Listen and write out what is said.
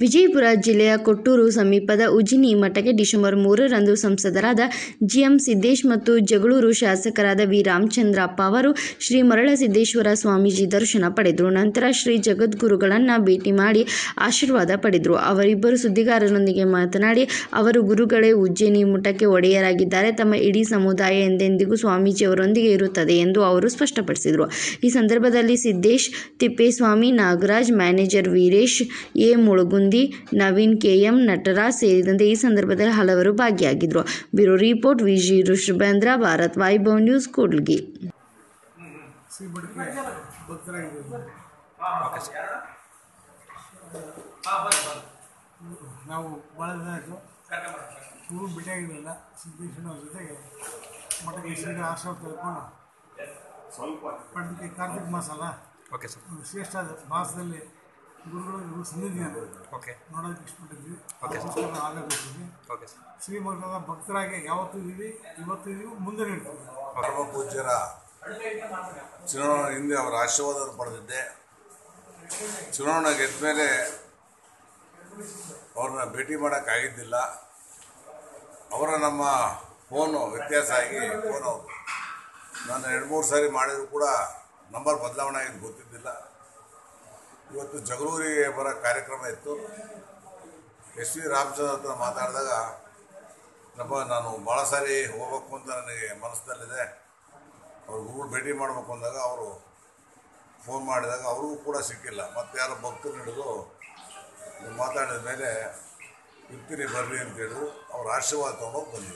ವಿಜಯಪುರ ಜಿಲ್ಲೆಯ ಕೊಟ್ಟೂರು ಸಮೀಪದ ಉಜಿನಿ ಮಠಕ್ಕೆ ಡಿಸೆಂಬರ್ ಮೂರರಂದು ಸಂಸದರಾದ ಜಿಎಂ ಸಿದ್ದೇಶ್ ಮತ್ತು ಜಗಳೂರು ಶಾಸಕರಾದ ವಿ ರಾಮಚಂದ್ರಪ್ಪ ಅವರು ಶ್ರೀ ಮರಳಸಿದ್ದೇಶ್ವರ ಸ್ವಾಮೀಜಿ ದರ್ಶನ ಪಡೆದರು ನಂತರ ಶ್ರೀ ಜಗದ್ಗುರುಗಳನ್ನು ಭೇಟಿ ಮಾಡಿ ಆಶೀರ್ವಾದ ಪಡೆದರು ಅವರಿಬ್ಬರು ಸುದ್ದಿಗಾರರೊಂದಿಗೆ ಮಾತನಾಡಿ ಅವರು ಗುರುಗಳೇ ಉಜ್ಜಯಿನಿ ಮಠಕ್ಕೆ ಒಡೆಯರಾಗಿದ್ದಾರೆ ತಮ್ಮ ಇಡೀ ಸಮುದಾಯ ಎಂದೆಂದಿಗೂ ಸ್ವಾಮೀಜಿಯವರೊಂದಿಗೆ ಇರುತ್ತದೆ ಎಂದು ಅವರು ಸ್ಪಷ್ಟಪಡಿಸಿದರು ಈ ಸಂದರ್ಭದಲ್ಲಿ Siddesh Thippeswamy Nagaraj manager Veeresh A Mulugundi Naveen KM Nataraj ಸೇರಿದಂತೆ ಈ ಸಂದರ್ಭದಲ್ಲಿ ಹಲವರು ಭಾಗಿಯಾಗಿದ್ದರು bureau report VG Rishabhendra Bharat Vaibhav news Kudligi Shri ಮಠಕ್ಕೆ ಭಕ್ತರಾಗಿದ್ದೀವಿ ನಾವು ಭಾಳ ದಿನ ಆಯಿತು ಇವರು ಭೇಟಿಯಾಗಿರಲಿಲ್ಲ ಸಿದ್ದೇಶ್ವರ ಜೊತೆಗೆ ಮಠಕ್ಕೆ ಶ್ರೀ ಆಶ್ರಮ ತೆಗೆದುಕೊಂಡು ಪಂಡಿತ ಕಾರ್ತಿಕ್ ಮಾಸ ಅಲ್ಲ ಓಕೆ ಸರ್ ಒಂದು ಶ್ರೇಷ್ಠ ಮಾಸದಲ್ಲಿ ಗುರುಗಳು ಇವರು ಸನ್ನಿಧಿಯನ್ನು ಓಕೆ ನೋಡೋದಕ್ಕೆ ಇಷ್ಟಪಟ್ಟಿದ್ವಿ Okay. ಅದಕ್ಕೋಸ್ಕರ ಆಗಬೇಕಿದ್ವಿ ಓಕೆ ಸರ್ ಶ್ರೀಮಠದ ಭಕ್ತರಾಗಿ ಯಾವತ್ತೂ ಇದ್ದೀವಿ ಇವತ್ತು ಇದ್ದೀವಿ ಮುಂದೆ ಇರ್ತೀವಿ ಪರಮ ಪೂಜ್ಯರ ಚುನಾವಣೆ ಹಿಂದೆ ಅವರ ಆಶೀರ್ವಾದವನ್ನು ಪಡೆದಿದ್ದೆ ಚುನಾವಣೆ ಗೆದ್ದ ಮೇಲೆ ಅವ್ರನ್ನ ಭೇಟಿ ಮಾಡೋಕ್ಕಾಗಿದ್ದಿಲ್ಲ ಅವರ ನಮ್ಮ ಫೋನು ವ್ಯತ್ಯಾಸ ಆಗಿ ಫೋನ್ ಅವರು ನಾನು ಎರಡು ಮೂರು ಸಾರಿ ಮಾಡಿದ್ರು ಕೂಡ ನಂಬರ್ ಬದಲಾವಣೆ ಆಗಿದ್ದು ಗೊತ್ತಿದ್ದಿಲ್ಲ ಇವತ್ತು ಜಗಳೂರಿಗೆ ಬರೋ ಕಾರ್ಯಕ್ರಮ ಇತ್ತು ಎಸ್ ವಿ ರಾಮಚಂದ್ರ ಹತ್ರ ಮಾತಾಡಿದಾಗ ನಮ್ಮ ನಾನು ಭಾಳ ಸಾರಿ ಹೋಗ್ಬೇಕು ಅಂತ ನನಗೆ ಮನಸ್ಸಿನಲ್ಲಿದೆ ಅವ್ರು ಗುರುಗಳು ಭೇಟಿ ಮಾಡಬೇಕು ಅಂದಾಗ ಅವರು ಫೋನ್ ಮಾಡಿದಾಗ ಅವ್ರಿಗೂ ಕೂಡ ಸಿಕ್ಕಿಲ್ಲ ಮತ್ತೆ ಯಾರೋ ಭಕ್ತರು ಹಿಡಿದು ಮಾತಾಡಿದ ಮೇಲೆ ಇರ್ತೀನಿ ಬರ್ರಿ ಅಂತ ಹೇಳಿದ್ರು ಅವ್ರ ಆಶೀರ್ವಾದ ತೊಗೊಂಡೋಗಿ ಬಂದ್ವಿ